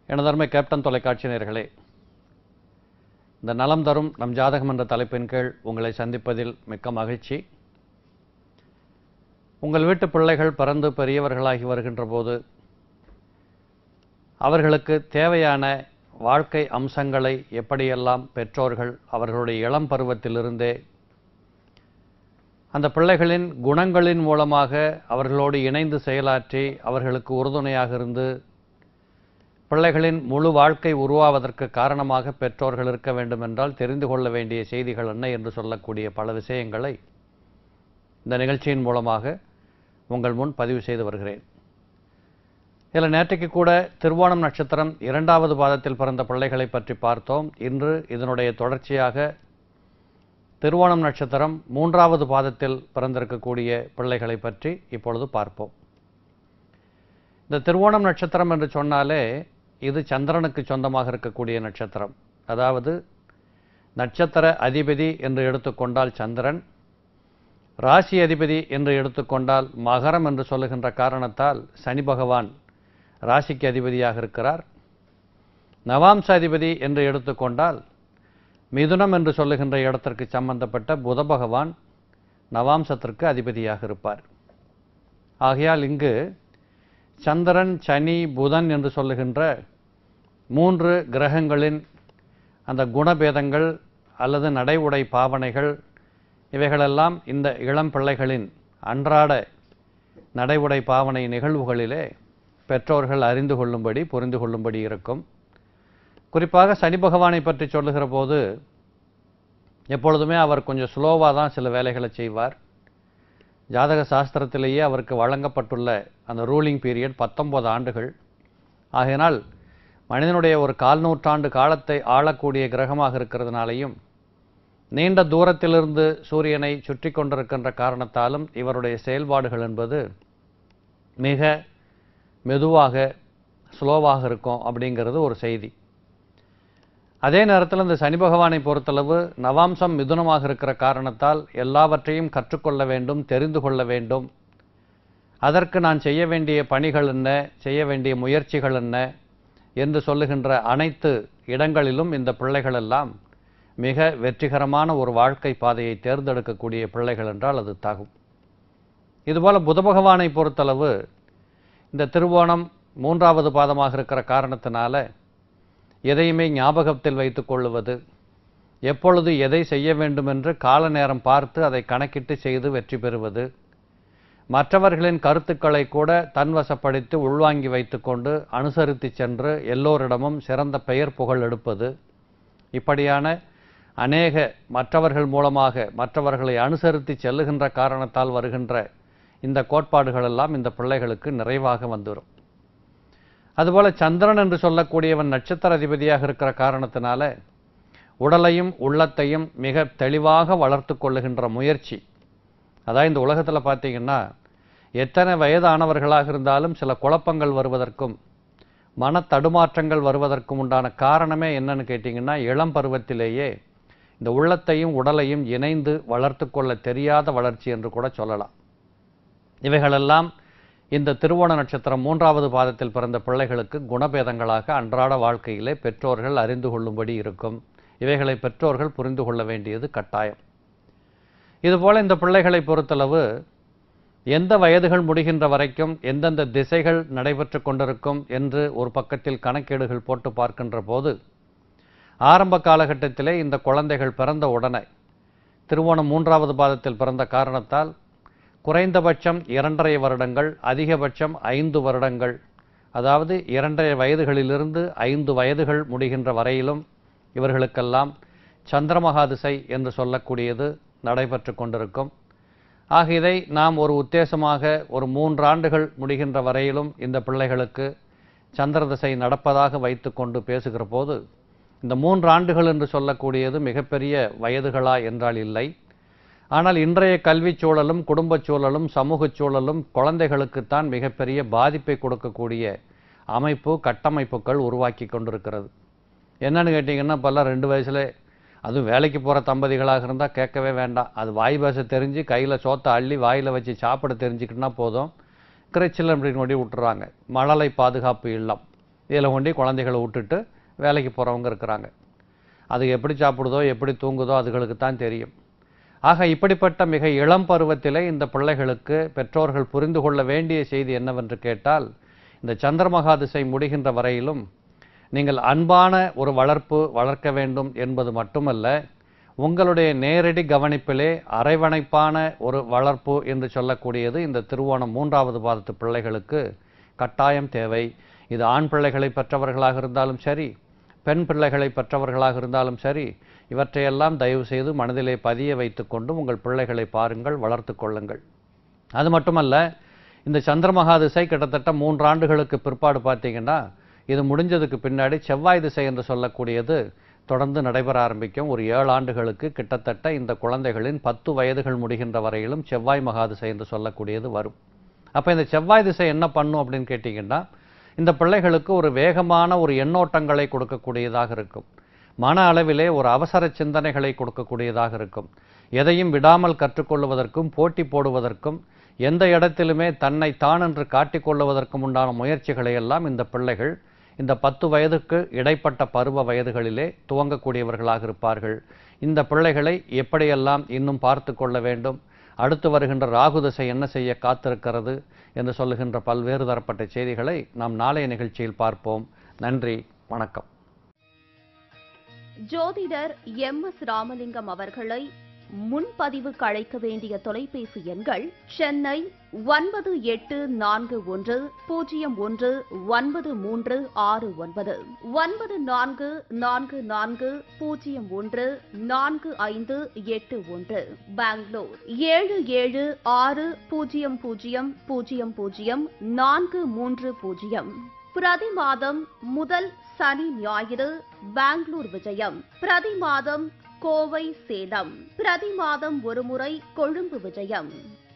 எனதருமை கேப்டன் தொலைக்காட்சி நேயர்களே இந்த நலம் தரும் நம் ஜாதகம் என்ற தலைப்பின் கீழ் உங்களை சந்திப்பதில் மிக்க மகிழ்ச்சி உங்கள் வீட்டு பிள்ளைகள் பிறந்து பெரியவர்களாகி வருகின்ற போது அவர்களுக்கு தேவையான வாழ்க்கை அம்சங்களை எப்படியெல்லாம் பெற்றோர்கள் அவர்களுடைய இளம் பருவத்திலிருந்தே அந்த பிள்ளைகளின் குணங்களின் மூலமாக அவர்களோடு இணைந்து செயலாற்றி அவர்களுக்கு உறுதுணையாக இருந்து பிள்ளைகளின் முழு வாழ்க்கை உருவாவதற்கு காரணமாக பெற்றோர்கள் இருக்க வேண்டும் என்றால் தெரிந்து கொள்ள வேண்டிய செய்திகள் என்ன என்று சொல்லக்கூடிய பல விஷயங்களை இந்த நிகழ்ச்சியின் மூலமாக உங்கள் முன் பதிவு செய்து வருகிறேன் இதில் நேற்றைக்கு கூட திருவோணம் நட்சத்திரம் இரண்டாவது பாதத்தில் பிறந்த பிள்ளைகளை பற்றி பார்த்தோம் இன்று இதனுடைய தொடர்ச்சியாக திருவோணம் நட்சத்திரம் மூன்றாவது பாதத்தில் பிறந்திருக்கக்கூடிய பிள்ளைகளை பற்றி இப்பொழுது பார்ப்போம் இந்த திருவோணம் நட்சத்திரம் என்று சொன்னாலே இது சந்திரனுக்கு சொந்தமாக இருக்கக்கூடிய நட்சத்திரம் அதாவது நட்சத்திர அதிபதி என்று எடுத்துக்கொண்டால் சந்திரன் ராசி அதிபதி என்று எடுத்துக்கொண்டால் மகரம் என்று சொல்லுகின்ற காரணத்தால் சனி பகவான் ராசிக்கு அதிபதியாக இருக்கிறார் நவாம்ச அதிபதி என்று எடுத்துக்கொண்டால் மிதுனம் என்று சொல்லுகின்ற இடத்திற்கு சம்பந்தப்பட்ட புத பகவான் நவாம்சத்திற்கு அதிபதியாக இருப்பார் ஆகையால் இங்கு சந்திரன் சனி புதன் என்று சொல்லுகின்ற மூன்று கிரகங்களின் அந்த குணபேதங்கள் அல்லது நடை உடை பாவனைகள் இவைகளெல்லாம் இந்த இளம் பிள்ளைகளின் அன்றாட நடை உடை பாவனை நிகழ்வுகளிலே பெற்றோர்கள் அறிந்து கொள்ளும்படி புரிந்து கொள்ளும்படி இருக்கும் குறிப்பாக சனி பகவானை பற்றி சொல்லுகிற போது எப்பொழுதுமே அவர் கொஞ்சம் ஸ்லோவாக தான் சில வேலைகளை செய்வார் ஜாதக சாஸ்திரத்திலேயே அவருக்கு வழங்கப்பட்டுள்ள அந்த ரூலிங் பீரியட் பத்தொன்பது ஆண்டுகள் ஆகையினால் மனிதனுடைய ஒரு கால் நூற்றாண்டு காலத்தை ஆளக்கூடிய கிரகமாக இருக்கிறதுனாலையும் நீண்ட தூரத்திலிருந்து சூரியனை சுற்றி கொண்டிருக்கின்ற காரணத்தாலும் இவருடைய செயல்பாடுகள் என்பது மிக மெதுவாக ஸ்லோவாக இருக்கும் அப்படிங்கிறது ஒரு செய்தி அதே நேரத்தில் இந்த சனி பகவானை பொறுத்தளவு நவாம்சம் மிதுனமாக இருக்கிற காரணத்தால் எல்லாவற்றையும் கற்றுக்கொள்ள வேண்டும் தெரிந்து கொள்ள வேண்டும் அதற்கு நான் செய்ய வேண்டிய பணிகள் என்ன செய்ய வேண்டிய முயற்சிகள் என்ன என்று சொல்லுகின்ற அனைத்து இடங்களிலும் இந்த பிள்ளைகள் எல்லாம் மிக வெற்றிகரமான ஒரு வாழ்க்கை பாதையை தேர்ந்தெடுக்கக்கூடிய பிள்ளைகள் என்றால் அது தகும் இதுபோல புத பகவானை பொறுத்தளவு இந்த திருவோணம் மூன்றாவது பாதமாக இருக்கிற காரணத்தினால எதையுமே ஞாபகத்தில் வைத்துக் கொள்ளுவது எப்பொழுது எதை செய்ய வேண்டும் என்று கால நேரம் பார்த்து அதை கணக்கிட்டு செய்து வெற்றி பெறுவது மற்றவர்களின் கருத்துக்களை கூட தன்வசப்படுத்தி உள்வாங்கி வைத்துக்கொண்டு அனுசரித்து சென்று எல்லோரிடமும் சிறந்த பெயர் புகழ் எடுப்பது இப்படியான அநேக மற்றவர்கள் மூலமாக மற்றவர்களை அனுசரித்து செல்லுகின்ற காரணத்தால் வருகின்ற இந்த கோட்பாடுகள் எல்லாம் இந்த பிள்ளைகளுக்கு நிறைவாக வந்துடும் அதுபோல சந்திரன் என்று சொல்லக்கூடியவன் நட்சத்திர அதிபதியாக இருக்கிற காரணத்தினால உடலையும் உள்ளத்தையும் மிக தெளிவாக வளர்த்து கொள்ளுகின்ற முயற்சி அதாவது இந்த உலகத்தில் பார்த்தீங்கன்னா எத்தனை வயதானவர்களாக இருந்தாலும் சில குழப்பங்கள் வருவதற்கும் மன தடுமாற்றங்கள் வருவதற்கும் உண்டான காரணமே என்னன்னு கேட்டிங்கன்னா இளம் பருவத்திலேயே இந்த உள்ளத்தையும் உடலையும் இணைந்து வளர்த்து கொள்ள தெரியாத வளர்ச்சி என்று கூட சொல்லலாம் இவைகளெல்லாம் இந்த திருவோண நட்சத்திரம் மூன்றாவது பாதத்தில் பிறந்த பிள்ளைகளுக்கு குணபேதங்களாக அன்றாட வாழ்க்கையிலே பெற்றோர்கள் அறிந்து கொள்ளும்படி இருக்கும் இவைகளை பெற்றோர்கள் புரிந்து கொள்ள வேண்டியது கட்டாயம் இதுபோல இந்த பிள்ளைகளை பொறுத்தளவு எந்த வயதுகள் முடிகின்ற வரைக்கும் எந்தெந்த திசைகள் நடைபெற்று கொண்டிருக்கும் என்று ஒரு பக்கத்தில் கணக்கீடுகள் போட்டு பார்க்கின்ற போது ஆரம்ப காலகட்டத்திலே இந்த குழந்தைகள் பிறந்த உடனே திருவோணம் மூன்றாவது பாதத்தில் பிறந்த காரணத்தால் குறைந்தபட்சம் இரண்டரை வருடங்கள் அதிகபட்சம் ஐந்து வருடங்கள் அதாவது இரண்டரை வயதுகளிலிருந்து ஐந்து வயதுகள் முடிகின்ற வரையிலும் இவர்களுக்கெல்லாம் சந்திரமகா திசை என்று சொல்லக்கூடியது நடைபெற்று கொண்டிருக்கும் ஆக இதை நாம் ஒரு உத்தேசமாக ஒரு மூன்றாண்டுகள் முடிகின்ற வரையிலும் இந்த பிள்ளைகளுக்கு சந்திர திசை நடப்பதாக வைத்துக்கொண்டு பேசுகிற போது இந்த மூன்று ஆண்டுகள் என்று சொல்லக்கூடியது மிகப்பெரிய வயதுகளா என்றால் இல்லை ஆனால் இன்றைய கல்விச் சூழலும் குடும்பச் சூழலும் சமூகச் சூழலும் குழந்தைகளுக்குத்தான் மிகப்பெரிய பாதிப்பை கொடுக்கக்கூடிய அமைப்பு கட்டமைப்புகள் உருவாக்கி கொண்டிருக்கிறது என்னன்னு கேட்டிங்கன்னா இப்போல்லாம் ரெண்டு வயசுல அதுவும் வேலைக்கு போகிற தம்பதிகளாக இருந்தால் கேட்கவே வேண்டாம் அது வாய் பேச தெரிஞ்சு கையில் சோத்தை அள்ளி வாயில் வச்சு சாப்பிட தெரிஞ்சுக்கிட்டுனா போதும் கிரைச்சல் அப்படின்னு ஒடி விட்டுறாங்க மழலை பாதுகாப்பு இல்லம் இதில் கொண்டு குழந்தைகளை விட்டுட்டு வேலைக்கு போகிறவங்க இருக்கிறாங்க அது எப்படி சாப்பிடுதோ எப்படி தூங்குதோ அதுகளுக்கு தான் தெரியும் ஆக இப்படிப்பட்ட மிக இளம் பருவத்திலே இந்த பிள்ளைகளுக்கு பெற்றோர்கள் புரிந்து கொள்ள வேண்டிய செய்தி என்னவென்று கேட்டால் இந்த சந்திரமகா திசை முடிகின்ற வரையிலும் நீங்கள் அன்பான ஒரு வளர்ப்பு வளர்க்க வேண்டும் என்பது மட்டுமல்ல உங்களுடைய நேரடி கவனிப்பிலே அரவணைப்பான ஒரு வளர்ப்பு என்று சொல்லக்கூடியது இந்த திருவோணம் மூன்றாவது பாதத்து பிள்ளைகளுக்கு கட்டாயம் தேவை இது ஆண் பிள்ளைகளை பெற்றவர்களாக இருந்தாலும் சரி பெண் பிள்ளைகளை பெற்றவர்களாக இருந்தாலும் சரி இவற்றையெல்லாம் தயவு செய்து மனதிலே பதிய வைத்துக்கொண்டு உங்கள் பிள்ளைகளை பாருங்கள் வளர்த்து கொள்ளுங்கள் அது மட்டுமல்ல இந்த சந்திரமகா திசை கிட்டத்தட்ட மூன்று ஆண்டுகளுக்கு பிற்பாடு பார்த்தீங்கன்னா இது முடிஞ்சதுக்கு பின்னாடி செவ்வாய் திசை என்று சொல்லக்கூடியது தொடர்ந்து நடைபெற ஆரம்பிக்கும் ஒரு ஏழு ஆண்டுகளுக்கு கிட்டத்தட்ட இந்த குழந்தைகளின் பத்து வயதுகள் முடிகின்ற வரையிலும் செவ்வாய் மகா திசை என்று சொல்லக்கூடியது வரும் அப்போ இந்த செவ்வாய் திசை என்ன பண்ணும் அப்படின்னு கேட்டிங்கன்னா இந்த பிள்ளைகளுக்கு ஒரு வேகமான ஒரு எண்ணோட்டங்களை கொடுக்கக்கூடியதாக இருக்கும் மன அளவிலே ஒரு அவசர சிந்தனைகளை கொடுக்கக்கூடியதாக இருக்கும் எதையும் விடாமல் கற்றுக்கொள்வதற்கும் போட்டி போடுவதற்கும் எந்த இடத்திலுமே தன்னை தான் என்று காட்டிக்கொள்வதற்கும் உண்டான முயற்சிகளை எல்லாம் இந்த பிள்ளைகள் இந்த பத்து வயதுக்கு இடைப்பட்ட பருவ வயதுகளிலே துவங்கக்கூடியவர்களாக இருப்பார்கள் இந்த பிள்ளைகளை எப்படியெல்லாம் இன்னும் பார்த்து கொள்ள வேண்டும் அடுத்து வருகின்ற ராகு திசை என்ன செய்ய காத்திருக்கிறது என்று சொல்லுகின்ற பல்வேறு தரப்பட்ட செய்திகளை நாம் நாளைய நிகழ்ச்சியில் பார்ப்போம் நன்றி வணக்கம் ஜோதிடர் எம் எஸ் ராமலிங்கம் அவர்களை முன்பதிவுக்கு அழைக்க வேண்டிய தொலைபேசி எண்கள் சென்னை ஒன்பது எட்டு நான்கு ஒன்று பூஜ்ஜியம் ஒன்று ஒன்பது மூன்று ஆறு ஒன்பது ஒன்பது நான்கு நான்கு நான்கு பூஜ்ஜியம் ஒன்று நான்கு ஐந்து எட்டு ஒன்று பெங்களூர் ஏழு ஏழு ஆறு பூஜ்ஜியம் பூஜ்ஜியம் பூஜ்ஜியம் பூஜ்ஜியம் நான்கு மூன்று பூஜ்ஜியம் பிரதி மாதம் முதல் சனி ஞாயிறு பெங்களூர் விஜயம் பிரதி மாதம் கோவை சேலம் பிரதி மாதம் ஒருமுறை கொழும்பு விஜயம்